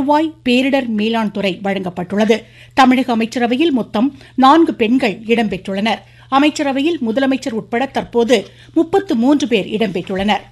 வருவாய் பேரிடர் மேலாண் துறை வழங்கப்பட்டுள்ளது தமிழக அமைச்சரவையில் மொத்தம் நான்கு பெண்கள் இடம்பெற்றுள்ளனர் அமைச்சரவையில் முதலமைச்சர் உட்பட தற்போது முப்பத்து மூன்று பேர் இடம்பெற்றுள்ளனர்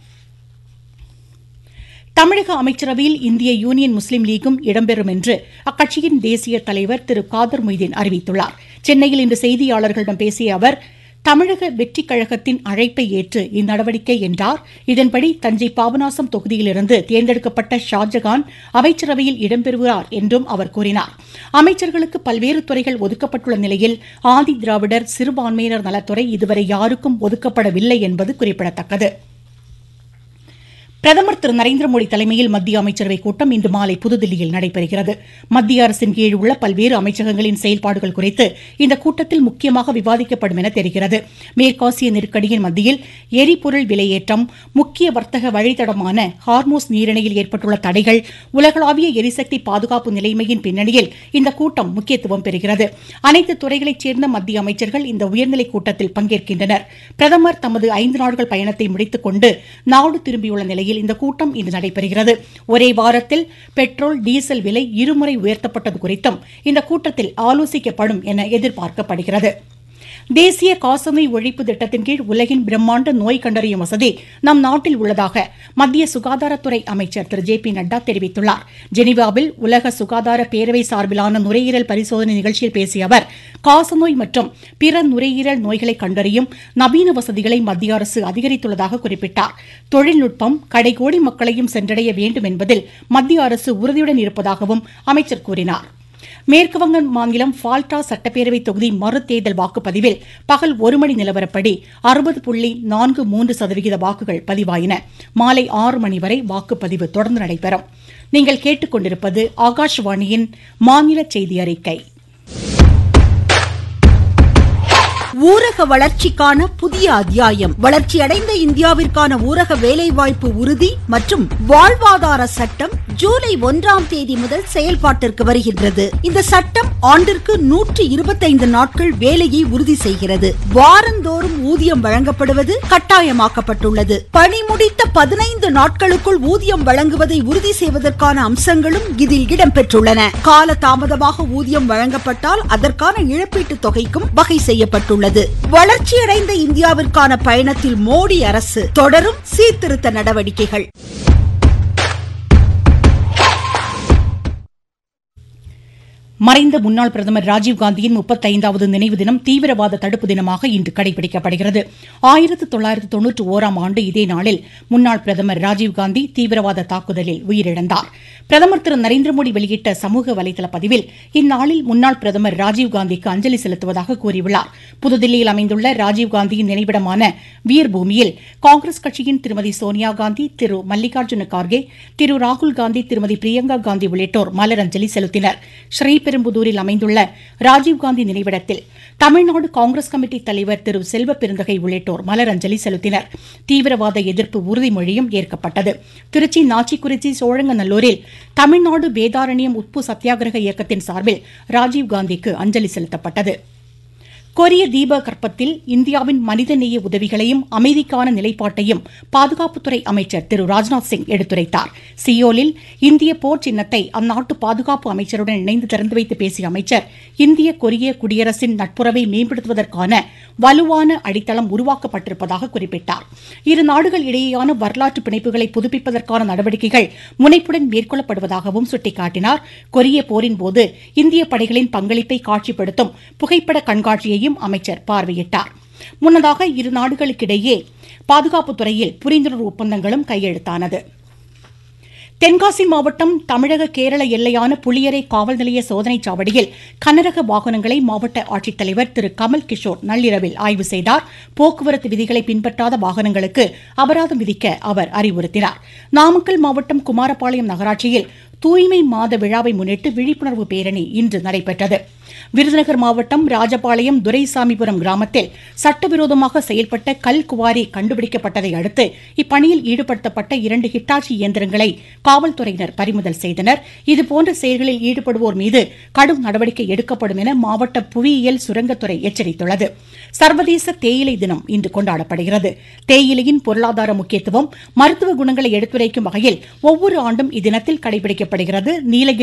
தமிழக அமைச்சரவையில் இந்திய யூனியன் முஸ்லீம் லீகும் இடம்பெறும் என்று அக்கட்சியின் தேசிய தலைவர் திரு காதர் மொய்தீன் அறிவித்துள்ளார் சென்னையில் இன்று செய்தியாளர்களிடம் பேசிய அவர் தமிழக வெற்றிக் கழகத்தின் அழைப்பை ஏற்று இந்நடவடிக்கை என்றார் இதன்படி தஞ்சை பாபநாசம் தொகுதியிலிருந்து தேர்ந்தெடுக்கப்பட்ட ஷாஜகான் அமைச்சரவையில் இடம்பெறுகிறார் என்றும் அவர் கூறினார் அமைச்சர்களுக்கு பல்வேறு துறைகள் ஒதுக்கப்பட்டுள்ள நிலையில் ஆதி திராவிடர் சிறுபான்மையினர் நலத்துறை இதுவரை யாருக்கும் ஒதுக்கப்படவில்லை என்பது குறிப்பிடத்தக்கது பிரதமர் திரு நரேந்திர மோடி தலைமையில் மத்திய அமைச்சரவைக் கூட்டம் இன்று மாலை புதுதில்லியில் நடைபெறுகிறது மத்திய அரசின் கீழ் உள்ள பல்வேறு அமைச்சகங்களின் செயல்பாடுகள் குறித்து இந்த கூட்டத்தில் முக்கியமாக விவாதிக்கப்படும் என தெரிகிறது மேற்காசிய நெருக்கடியின் மத்தியில் எரிபொருள் விலையேற்றம் முக்கிய வர்த்தக வழித்தடமான ஹார்மோஸ் நீரிணையில் ஏற்பட்டுள்ள தடைகள் உலகளாவிய எரிசக்தி பாதுகாப்பு நிலைமையின் பின்னணியில் இந்த கூட்டம் முக்கியத்துவம் பெறுகிறது அனைத்து துறைகளைச் சேர்ந்த மத்திய அமைச்சர்கள் இந்த உயர்நிலைக் கூட்டத்தில் பங்கேற்கின்றனர் பிரதமர் தமது ஐந்து நாட்கள் பயணத்தை முடித்துக் கொண்டு நாடு திரும்பியுள்ள நிலையில் நிலையில் இந்த கூட்டம் இன்று நடைபெறுகிறது ஒரே வாரத்தில் பெட்ரோல் டீசல் விலை இருமுறை உயர்த்தப்பட்டது குறித்தும் இந்த கூட்டத்தில் ஆலோசிக்கப்படும் என எதிர்பார்க்கப்படுகிறது தேசிய காசநோய் ஒழிப்பு திட்டத்தின் கீழ் உலகின் பிரம்மாண்ட நோய் கண்டறியும் வசதி நம் நாட்டில் உள்ளதாக மத்திய சுகாதாரத்துறை அமைச்சர் திரு ஜே பி நட்டா தெரிவித்துள்ளார் ஜெனீவாவில் உலக சுகாதார பேரவை சார்பிலான நுரையீரல் பரிசோதனை நிகழ்ச்சியில் பேசிய அவர் காசநோய் மற்றும் பிற நுரையீரல் நோய்களை கண்டறியும் நவீன வசதிகளை மத்திய அரசு அதிகரித்துள்ளதாக குறிப்பிட்டார் தொழில்நுட்பம் கடைகோடி மக்களையும் சென்றடைய வேண்டும் என்பதில் மத்திய அரசு உறுதியுடன் இருப்பதாகவும் அமைச்சர் கூறினார் மேற்குவங்க மாநிலம் ஃபால்டா சட்டப்பேரவை தொகுதி மறுதேர்தல் வாக்குப்பதிவில் பகல் ஒரு மணி நிலவரப்படி அறுபது புள்ளி நான்கு மூன்று சதவிகித வாக்குகள் பதிவாயின மாலை ஆறு மணி வரை வாக்குப்பதிவு தொடர்ந்து நடைபெறும் நீங்கள் கேட்டுக்கொண்டிருப்பது ஆகாஷவாணியின் மாநில செய்தி அறிக்கை ஊரக வளர்ச்சிக்கான புதிய அத்தியாயம் வளர்ச்சியடைந்த இந்தியாவிற்கான ஊரக வேலைவாய்ப்பு உறுதி மற்றும் வாழ்வாதார சட்டம் ஜூலை ஒன்றாம் தேதி முதல் செயல்பாட்டிற்கு வருகின்றது இந்த சட்டம் ஆண்டிற்கு நூற்றி இருபத்தைந்து நாட்கள் வேலையை உறுதி செய்கிறது வாரந்தோறும் ஊதியம் வழங்கப்படுவது கட்டாயமாக்கப்பட்டுள்ளது பணி முடித்த பதினைந்து நாட்களுக்குள் ஊதியம் வழங்குவதை உறுதி செய்வதற்கான அம்சங்களும் இதில் இடம்பெற்றுள்ளன கால தாமதமாக ஊதியம் வழங்கப்பட்டால் அதற்கான இழப்பீட்டுத் தொகைக்கும் வகை செய்யப்பட்டுள்ளது உள்ளது வளர்ச்சியடைந்த இந்தியாவிற்கான பயணத்தில் மோடி அரசு தொடரும் சீர்திருத்த நடவடிக்கைகள் மறைந்த முன்னாள் பிரதமர் ராஜீவ்காந்தியின் முப்பத்தைந்தாவது நினைவு தினம் தீவிரவாத தடுப்பு தினமாக இன்று கடைபிடிக்கப்படுகிறது ஆயிரத்து தொள்ளாயிரத்து தொன்னூற்றி ஓராம் ஆண்டு இதே நாளில் முன்னாள் பிரதமர் ராஜீவ்காந்தி தீவிரவாத தாக்குதலில் உயிரிழந்தார் பிரதமர் திரு நரேந்திர மோடி வெளியிட்ட சமூக வலைதள பதிவில் இந்நாளில் முன்னாள் பிரதமர் ராஜீவ்காந்திக்கு அஞ்சலி செலுத்துவதாக கூறியுள்ளார் புதுதில்லியில் அமைந்துள்ள ராஜீவ்காந்தியின் நினைவிடமான வீர் பூமியில் காங்கிரஸ் கட்சியின் திருமதி சோனியா காந்தி திரு மல்லிகார்ஜுன கார்கே திரு ராகுல் காந்தி திருமதி பிரியங்கா காந்தி உள்ளிட்டோர் மலரஞ்சலி செலுத்தினர் ஸ்ரீபெரும்புதூரில் அமைந்துள்ள ராஜீவ்காந்தி நினைவிடத்தில் தமிழ்நாடு காங்கிரஸ் கமிட்டி தலைவர் திரு செல்வ பெருந்தகை உள்ளிட்டோர் மலரஞ்சலி செலுத்தினர் தீவிரவாத எதிர்ப்பு உறுதிமொழியும் ஏற்கப்பட்டது திருச்சி நாச்சிக்குறிச்சி சோழங்கநல்லூரில் தமிழ்நாடு வேதாரண்யம் உப்பு சத்தியாகிரக இயக்கத்தின் சார்பில் ராஜீவ்காந்திக்கு அஞ்சலி செலுத்தப்பட்டது கொரிய தீப கற்பத்தில் இந்தியாவின் மனிதநேய உதவிகளையும் அமைதிக்கான நிலைப்பாட்டையும் பாதுகாப்புத்துறை அமைச்சர் திரு ராஜ்நாத் சிங் எடுத்துரைத்தார் சியோலில் இந்திய போர் சின்னத்தை அந்நாட்டு பாதுகாப்பு அமைச்சருடன் இணைந்து திறந்து வைத்து பேசிய அமைச்சர் இந்திய கொரிய குடியரசின் நட்புறவை மேம்படுத்துவதற்கான வலுவான அடித்தளம் உருவாக்கப்பட்டிருப்பதாக குறிப்பிட்டார் இரு நாடுகள் இடையேயான வரலாற்று பிணைப்புகளை புதுப்பிப்பதற்கான நடவடிக்கைகள் முனைப்புடன் மேற்கொள்ளப்படுவதாகவும் சுட்டிக்காட்டினார் கொரிய போரின் போது இந்திய படைகளின் பங்களிப்பை காட்சிப்படுத்தும் புகைப்பட கண்காட்சியை பணியையும் அமைச்சர் பார்வையிட்டார் முன்னதாக இரு நாடுகளுக்கிடையே பாதுகாப்புத் துறையில் புரிந்துணர்வு ஒப்பந்தங்களும் கையெழுத்தானது தென்காசி மாவட்டம் தமிழக கேரள எல்லையான புளியரை காவல் நிலைய சோதனைச் சாவடியில் கனரக வாகனங்களை மாவட்ட ஆட்சித்தலைவர் திரு கமல் கிஷோர் நள்ளிரவில் ஆய்வு செய்தார் போக்குவரத்து விதிகளை பின்பற்றாத வாகனங்களுக்கு அபராதம் விதிக்க அவர் அறிவுறுத்தினார் நாமக்கல் மாவட்டம் குமாரபாளையம் நகராட்சியில் தூய்மை மாத விழாவை முன்னிட்டு விழிப்புணர்வு பேரணி இன்று நடைபெற்றது விருதுநகர் மாவட்டம் ராஜபாளையம் துரைசாமிபுரம் கிராமத்தில் சட்டவிரோதமாக செயல்பட்ட கல் குவாரி கண்டுபிடிக்கப்பட்டதை அடுத்து இப்பணியில் ஈடுபடுத்தப்பட்ட இரண்டு ஹிட்டாச்சி இயந்திரங்களை காவல்துறையினர் பறிமுதல் செய்தனர் இதுபோன்ற செயல்களில் ஈடுபடுவோர் மீது கடும் நடவடிக்கை எடுக்கப்படும் என மாவட்ட புவியியல் சுரங்கத்துறை எச்சரித்துள்ளது சர்வதேச தேயிலை தினம் இன்று கொண்டாடப்படுகிறது தேயிலையின் பொருளாதார முக்கியத்துவம் மருத்துவ குணங்களை எடுத்துரைக்கும் வகையில் ஒவ்வொரு ஆண்டும் இத்தினத்தில் கடைபிடிக்கப்படுகிறது நீலகிரி